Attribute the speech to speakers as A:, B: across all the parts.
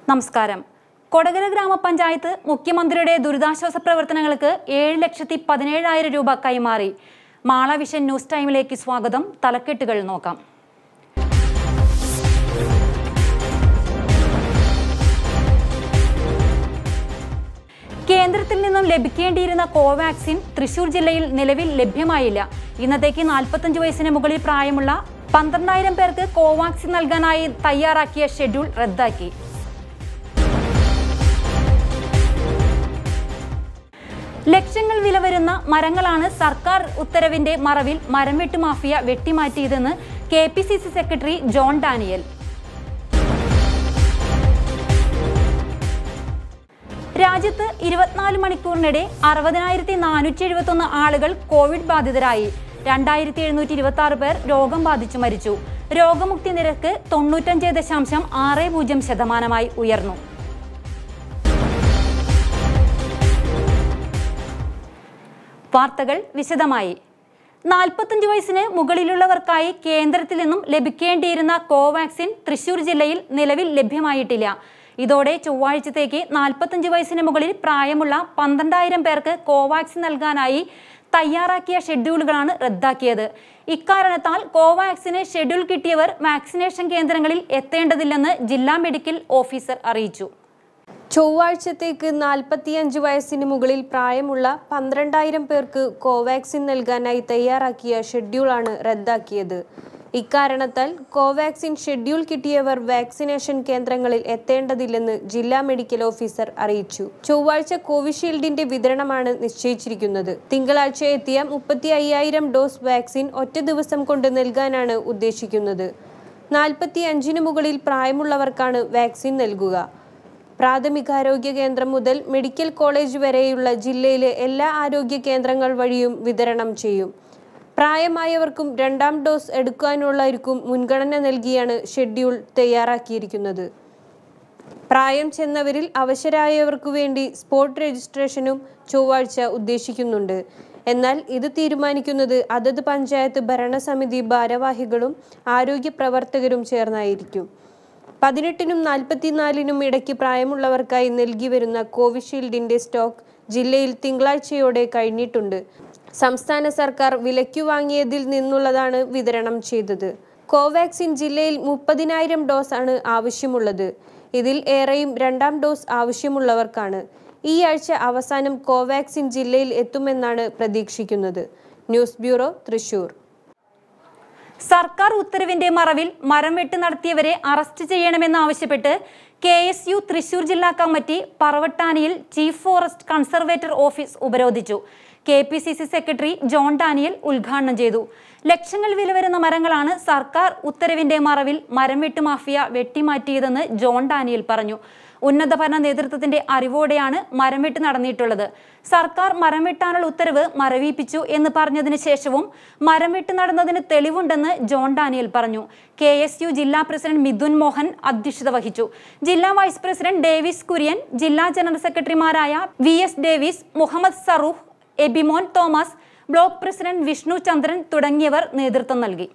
A: നമസ്കാരം കൊടകര ഗ്രാമപഞ്ചായത്ത് മുഖ്യമന്ത്രിയുടെ ദുരിതാശ്വാസ പ്രവർത്തനങ്ങൾക്ക് ഏഴ് ലക്ഷത്തി പതിനേഴായിരം രൂപ കൈമാറി മാള വിഷൻ ന്യൂസ് ടൈമിലേക്ക് സ്വാഗതം തലക്കെട്ടുകൾ നോക്കാം കേന്ദ്രത്തിൽ നിന്നും ലഭിക്കേണ്ടിയിരുന്ന കോവാക്സിൻ തൃശൂർ ജില്ലയിൽ നിലവിൽ ലഭ്യമായില്ല ഇന്നത്തേക്ക് നാൽപ്പത്തഞ്ച് വയസ്സിന് മുകളിൽ പ്രായമുള്ള പന്ത്രണ്ടായിരം പേർക്ക് കോവാക്സിൻ നൽകാനായി തയ്യാറാക്കിയ ഷെഡ്യൂൾ റദ്ദാക്കി ലക്ഷങ്ങൾ വില വരുന്ന മരങ്ങളാണ് സർക്കാർ ഉത്തരവിന്റെ മറവിൽ മരം വെട്ട് മാഫിയ വെട്ടിമാറ്റിയതെന്ന് K P C C secretary John Daniel രാജ്യത്ത് ഇരുപത്തിനാല് മണിക്കൂറിനിടെ അറുപതിനായിരത്തി നാനൂറ്റി എഴുപത്തി ഒന്ന് ആളുകൾ കോവിഡ് ബാധിതരായി രണ്ടായിരത്തി എഴുന്നൂറ്റി ഇരുപത്തി ആറ് പേർ രോഗം ബാധിച്ചു മരിച്ചു രോഗമുക്തി നിരക്ക് തൊണ്ണൂറ്റഞ്ച് ദശാംശം ആറ് പൂജ്യം ശതമാനമായി ഉയർന്നു വാർത്തകൾ വിശദമായി നാൽപ്പത്തഞ്ച് വയസ്സിന് മുകളിലുള്ളവർക്കായി കേന്ദ്രത്തിൽ നിന്നും ലഭിക്കേണ്ടിയിരുന്ന കോവാക്സിൻ തൃശൂർ ജില്ലയിൽ നിലവിൽ ലഭ്യമായിട്ടില്ല ഇതോടെ ചൊവ്വാഴ്ചത്തേക്ക് നാൽപ്പത്തഞ്ച് വയസ്സിന് മുകളിൽ പ്രായമുള്ള പന്ത്രണ്ടായിരം പേർക്ക് കോവാക്സിൻ നൽകാനായി തയ്യാറാക്കിയ ഷെഡ്യൂളുകളാണ് റദ്ദാക്കിയത് ഇക്കാരണത്താൽ കോവാക്സിന് ഷെഡ്യൂൾ കിട്ടിയവർ വാക്സിനേഷൻ കേന്ദ്രങ്ങളിൽ എത്തേണ്ടതില്ലെന്ന് ജില്ലാ മെഡിക്കൽ ഓഫീസർ അറിയിച്ചു
B: ചൊവ്വാഴ്ചത്തേക്ക് നാൽപ്പത്തിയഞ്ച് വയസ്സിന് മുകളിൽ പ്രായമുള്ള പന്ത്രണ്ടായിരം പേർക്ക് കോവാക്സിൻ നൽകാനായി തയ്യാറാക്കിയ ഷെഡ്യൂളാണ് റദ്ദാക്കിയത് ഇക്കാരണത്താൽ കോവാക്സിൻ ഷെഡ്യൂൾ കിട്ടിയവർ വാക്സിനേഷൻ കേന്ദ്രങ്ങളിൽ എത്തേണ്ടതില്ലെന്ന് ജില്ലാ മെഡിക്കൽ ഓഫീസർ അറിയിച്ചു ചൊവ്വാഴ്ച കോവിഷീൽഡിന്റെ വിതരണമാണ് നിശ്ചയിച്ചിരിക്കുന്നത് തിങ്കളാഴ്ച എത്തിയ മുപ്പത്തി അയ്യായിരം ഡോസ് വാക്സിൻ ഒറ്റ ദിവസം കൊണ്ട് നൽകാനാണ് ഉദ്ദേശിക്കുന്നത് നാൽപ്പത്തി അഞ്ചിന് മുകളിൽ പ്രായമുള്ളവർക്കാണ് വാക്സിൻ നൽകുക പ്രാഥമികാരോഗ്യ കേന്ദ്രം മുതൽ മെഡിക്കൽ കോളേജ് വരെയുള്ള ജില്ലയിലെ എല്ലാ ആരോഗ്യ കേന്ദ്രങ്ങൾ വഴിയും വിതരണം ചെയ്യും പ്രായമായവർക്കും രണ്ടാം ഡോസ് എടുക്കാനുള്ളവർക്കും മുൻഗണന നൽകിയാണ് ഷെഡ്യൂൾ തയ്യാറാക്കിയിരിക്കുന്നത് പ്രായം ചെന്നവരിൽ അവശരായവർക്കു വേണ്ടി സ്പോട്ട് രജിസ്ട്രേഷനും ചൊവ്വാഴ്ച ഉദ്ദേശിക്കുന്നുണ്ട് എന്നാൽ ഇത് തീരുമാനിക്കുന്നത് അതത് പഞ്ചായത്ത് ഭരണസമിതി ഭാരവാഹികളും ആരോഗ്യ പ്രവർത്തകരും ചേർന്നായിരിക്കും പതിനെട്ടിനും നാൽപ്പത്തിനാലിനും ഇടയ്ക്ക് പ്രായമുള്ളവർക്കായി നൽകി വരുന്ന കോവിഷീൽഡിന്റെ സ്റ്റോക്ക് ജില്ലയിൽ തിങ്കളാഴ്ചയോടെ കഴിഞ്ഞിട്ടുണ്ട് സംസ്ഥാന സർക്കാർ വിലയ്ക്കു വാങ്ങിയതിൽ നിന്നുള്ളതാണ് വിതരണം ചെയ്തത് കോവാക്സിൻ ജില്ലയിൽ മുപ്പതിനായിരം ഡോസ് ആണ് ആവശ്യമുള്ളത് ഇതിൽ ഏറെയും രണ്ടാം ഡോസ് ആവശ്യമുള്ളവർക്കാണ് ഈ ആഴ്ച അവസാനം കോവാക്സിൻ ജില്ലയിൽ എത്തുമെന്നാണ് പ്രതീക്ഷിക്കുന്നത് ന്യൂസ് ബ്യൂറോ തൃശൂർ
A: സർക്കാർ ഉത്തരവിന്റെ മറവിൽ മരം വെട്ട് നടത്തിയവരെ അറസ്റ്റ് ചെയ്യണമെന്നാവശ്യപ്പെട്ട് കെ എസ് യു തൃശൂർ ജില്ലാ കമ്മിറ്റി പറവട്ടാനിയിൽ ചീഫ് ഫോറസ്റ്റ് കൺസർവേറ്റർ ഓഫീസ് ഉപരോധിച്ചു K P C C secretary John Daniel ഉദ്ഘാടനം ചെയ്തു ലക്ഷങ്ങൾ വില വരുന്ന മരങ്ങളാണ് സർക്കാർ ഉത്തരവിന്റെ മറവിൽ മരം വെട്ട് മാഫിയ വെട്ടിമാറ്റിയതെന്ന് ജോൺ ഡാനിയൽ പറഞ്ഞു ഉന്നത ഭരണ നേതൃത്വത്തിന്റെ അറിവോടെയാണ് മരം വെട്ട് നടന്നിട്ടുള്ളത് സർക്കാർ മരം വെട്ടാനുള്ള ഉത്തരവ് മരവിപ്പിച്ചു എന്ന് പറഞ്ഞതിന് ശേഷവും മരം വെട്ട് നടന്നതിന് തെളിവുണ്ടെന്ന് ജോൺ ഡാനിയൽ പറഞ്ഞു കെ എസ് യു ജില്ലാ പ്രസിഡന്റ് മിഥുൻ മോഹൻ അധ്യക്ഷത വഹിച്ചു ജില്ലാ വൈസ് പ്രസിഡന്റ് ഡേവിസ് കുര്യൻ ജില്ലാ ജനറൽ സെക്രട്ടറിമാരായ V S Davis Muhammad Sarooh Abimon Thomas block president Vishnu Chandran തുടങ്ങിയവർ നേതൃത്വം നൽകി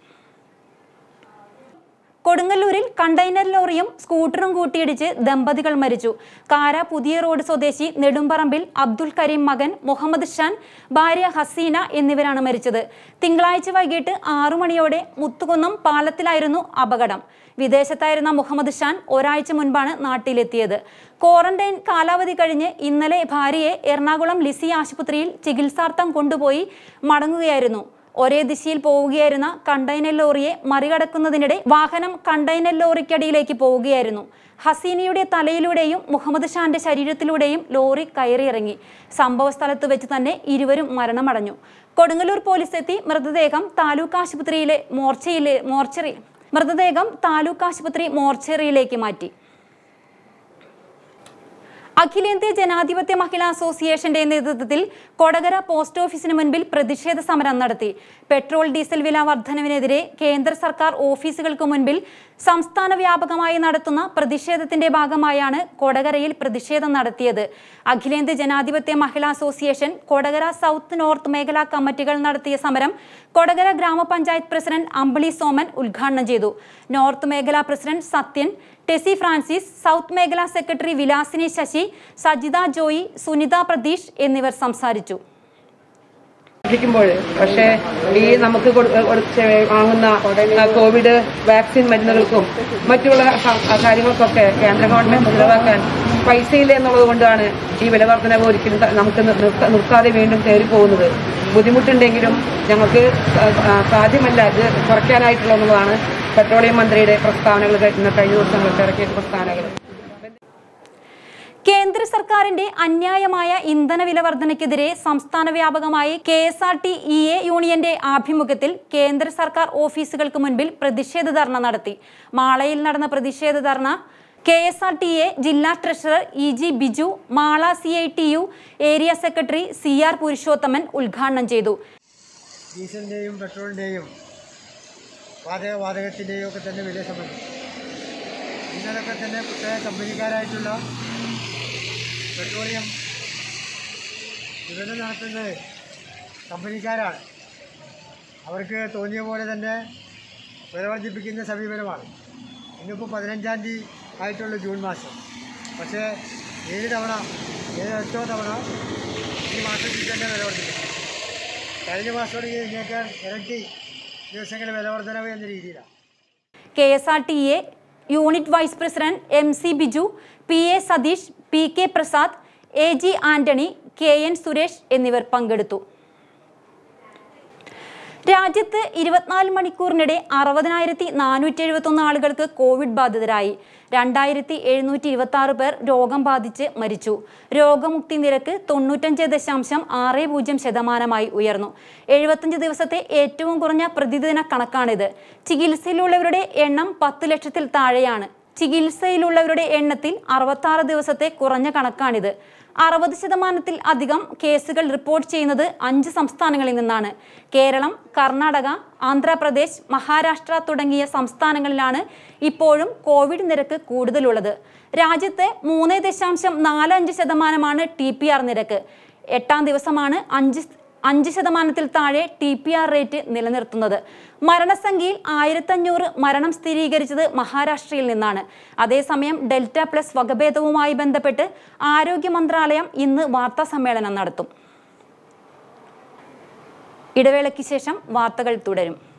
A: കൊടുങ്ങല്ലൂരിൽ കണ്ടെയ്നർ ലോറിയും സ്കൂട്ടറും കൂട്ടിയിടിച്ച് ദമ്പതികൾ മരിച്ചു കാര പുതിയ റോഡ് സ്വദേശി നെടുമ്പറമ്പിൽ അബ്ദുൽ കരീം മകൻ മുഹമ്മദ് ഷാൻ ഭാര്യ ഹസീന എന്നിവരാണ് മരിച്ചത് തിങ്കളാഴ്ച വൈകിട്ട് ആറു മണിയോടെ മുത്തുകുന്നം പാലത്തിലായിരുന്നു അപകടം വിദേശത്തായിരുന്ന മുഹമ്മദ് ഷാൻ ഒരാഴ്ച മുൻപാണ് നാട്ടിലെത്തിയത് ക്വാറന്റൈൻ കാലാവധി കഴിഞ്ഞ് ഇന്നലെ ഭാര്യയെ എറണാകുളം ലിസി ആശുപത്രിയിൽ ചികിത്സാർത്ഥം കൊണ്ടുപോയി മടങ്ങുകയായിരുന്നു ഒരേ ദിശയിൽ പോവുകയായിരുന്ന കണ്ടെയ്നർ ലോറിയെ മറികടക്കുന്നതിനിടെ വാഹനം കണ്ടെയ്നർ ലോറിക്കടിയിലേക്ക് പോവുകയായിരുന്നു ഹസീനയുടെ തലയിലൂടെയും മുഹമ്മദ് ഷാന്റെ ശരീരത്തിലൂടെയും ലോറി കയറിയിറങ്ങി സംഭവ സ്ഥലത്ത് വെച്ച് തന്നെ ഇരുവരും മരണമടഞ്ഞു കൊടുങ്ങല്ലൂർ പോലീസ് എത്തി മൃതദേഹം താലൂക്ക് ആശുപത്രിയിലെ മോർച്ചയിലെ മോർച്ചറി മൃതദേഹം താലൂക്ക് ആശുപത്രി മോർച്ചറിയിലേക്ക് മാറ്റി അഖിലേന്ത്യാ ജനാധിപത്യ മഹിളാ അസോസിയേഷന്റെ നേതൃത്വത്തിൽ കൊടകര പോസ്റ്റ് ഓഫീസിന് മുൻപിൽ പ്രതിഷേധ സമരം നടത്തി പെട്രോൾ ഡീസൽ വില വർധനവിനെതിരെ കേന്ദ്ര സർക്കാർ ഓഫീസുകൾക്ക് മുൻപിൽ സംസ്ഥാന വ്യാപകമായി നടത്തുന്ന പ്രതിഷേധത്തിന്റെ ഭാഗമായാണ് കൊടകരയിൽ പ്രതിഷേധം നടത്തിയത് അഖിലേന്ത്യാ ജനാധിപത്യ മഹിളാ അസോസിയേഷൻ കൊടകര സൗത്ത് നോർത്ത് മേഖലാ കമ്മിറ്റികൾ നടത്തിയ സമരം കൊടകര ഗ്രാമപഞ്ചായത്ത് പ്രസിഡന്റ് അമ്പിളി സോമൻ ഉദ്ഘാടനം ചെയ്തു നോർത്ത് മേഖലാ president Sathyan Tessy Francis south മേഖലാ സെക്രട്ടറി വിലാസിനി ശശി സജിത ജോയി സുനിത പ്രതീഷ് എന്നിവർ സംസാരിച്ചു
C: ിക്കുമ്പോൾ പക്ഷേ ഈ നമുക്ക് കൊടു- കൊടുത്ത് വാങ്ങുന്ന ആ, കോവിഡ് വാക്സിൻ മരുന്നുകൾക്കും മറ്റുള്ള സ- ആ കാര്യങ്ങൾക്കൊക്കെ കേന്ദ്ര ഗവൺമെന്റ് ചിലവാക്കാൻ പൈസയില്ല എന്നുള്ളത് കൊണ്ടാണ് ഈ വില വർധനവ് ഒരിക്കലും ത- നമുക്ക് നിർ- നിർത്ത- നിർത്താതെ വീണ്ടും കയറി പോകുന്നത് ബുദ്ധിമുട്ടുണ്ടെങ്കിലും ഞങ്ങൾക്ക് സ- ആ, സാധ്യമല്ല ഇത് കുറയ്ക്കാനായിട്ടുള്ള എന്നുള്ളതാണ് പെട്രോളിയം മന്ത്രിയുടെ പ്രസ്താവനകൾ കഴിഞ്ഞ കഴിഞ്ഞ ദിവസങ്ങളൊക്കെ ഇറക്കിയ പ്രസ്താവനകൾ
A: കേന്ദ്ര സർക്കാരിന്റെ അന്യായമായ ഇന്ധന വില വർധനയ്ക്കെതിരെ സംസ്ഥാന വ്യാപകമായി K S R T E A യൂണിയന്റെ ആഭിമുഖ്യത്തിൽ കേന്ദ്ര സർക്കാർ ഓഫീസുകൾക്ക് മുൻപിൽ പ്രതിഷേധ ധർണ നടത്തി മാളയിൽ നടന്ന പ്രതിഷേധ ധർണ K S R T A ജില്ലാ treasurer E G Biju Mala C I T U area secretary C R Purushothaman ഉദ്ഘാടനം ചെയ്തു
D: ഡീസലിൻ്റെയും പെട്രോളിൻ്റെയും വാതകവാതകത്തിൻ്റെയും ഒക്കെ തന്നെ വില സംബന്ധിച്ച് ഇന്നലൊക്കെ തന്നെ പ്രത്യേക കമ്പനിക്കാരായിട്ടുള്ള പെട്രോളിയം വിപണനം നടത്തുന്നത് കമ്പനിക്കാരാണ് അവർക്ക് തോന്നിയ പോലെ തന്നെ വില വർദ്ധിപ്പിക്കുന്ന സമീപനമാണ് ഇന്നിപ്പോൾ പതിനഞ്ചാം തീയതി ആയിട്ടുള്ള ജൂൺ മാസം പക്ഷേ ഏഴ് തവണ ഏഴ് എട്ടോ തവണ ഈ മാസത്തിൽ തന്നെ വില വർദ്ധിപ്പിക്കും കഴിഞ്ഞ മാസത്തോട് ഇതിനേക്കാൾ ഇരട്ടി ദിവസങ്ങളിൽ വില വർധനവ് എന്ന രീതിയിലാണ്
A: K S R T A unit vice president M C Biju P A Satheesh P K Prasad A G Antony K N Suresh എന്നിവർ പങ്കെടുത്തു രാജ്യത്ത് ഇരുപത്തിനാല് മണിക്കൂറിനിടെ അറുപതിനായിരത്തി നാനൂറ്റി എഴുപത്തൊന്ന് ആളുകൾക്ക് കോവിഡ് ബാധിതരായി രണ്ടായിരത്തി എഴുന്നൂറ്റി ഇരുപത്തി ആറ് പേർ രോഗം ബാധിച്ച് മരിച്ചു രോഗമുക്തി നിരക്ക് തൊണ്ണൂറ്റഞ്ച് ദശാംശം ആറ് പൂജ്യം ശതമാനമായി ഉയർന്നു എഴുപത്തഞ്ച് ദിവസത്തെ ഏറ്റവും കുറഞ്ഞ പ്രതിദിന കണക്കാണിത് ചികിത്സയിലുള്ളവരുടെ എണ്ണം പത്ത് ലക്ഷത്തിൽ താഴെയാണ് ചികിത്സയിലുള്ളവരുടെ എണ്ണത്തിൽ അറുപത്തി ദിവസത്തെ കുറഞ്ഞ കണക്കാണിത് അറുപത് ശതമാനത്തിൽ അധികം കേസുകൾ റിപ്പോർട്ട് ചെയ്യുന്നത് അഞ്ച് സംസ്ഥാനങ്ങളിൽ നിന്നാണ് കേരളം കർണാടക ആന്ധ്രാപ്രദേശ് മഹാരാഷ്ട്ര തുടങ്ങിയ സംസ്ഥാനങ്ങളിലാണ് ഇപ്പോഴും കോവിഡ് നിരക്ക് കൂടുതലുള്ളത് രാജ്യത്ത് മൂന്ന് ദശാംശം നാല് അഞ്ച് ശതമാനമാണ് ടി പി ആർ നിരക്ക് എട്ടാം ദിവസമാണ് അഞ്ച് അഞ്ച് ശതമാനത്തിൽ താഴെ ടി പി ആർ റേറ്റ് നിലനിർത്തുന്നത് മരണസംഖ്യയിൽ ആയിരത്തഞ്ഞൂറ് മരണം സ്ഥിരീകരിച്ചത് മഹാരാഷ്ട്രയിൽ നിന്നാണ് അതേസമയം ഡെൽറ്റ പ്ലസ് വകഭേദവുമായി ബന്ധപ്പെട്ട് ആരോഗ്യ മന്ത്രാലയം ഇന്ന് വാർത്താ സമ്മേളനം നടത്തും ഇടവേളയ്ക്ക് ശേഷം വാർത്തകൾ തുടരും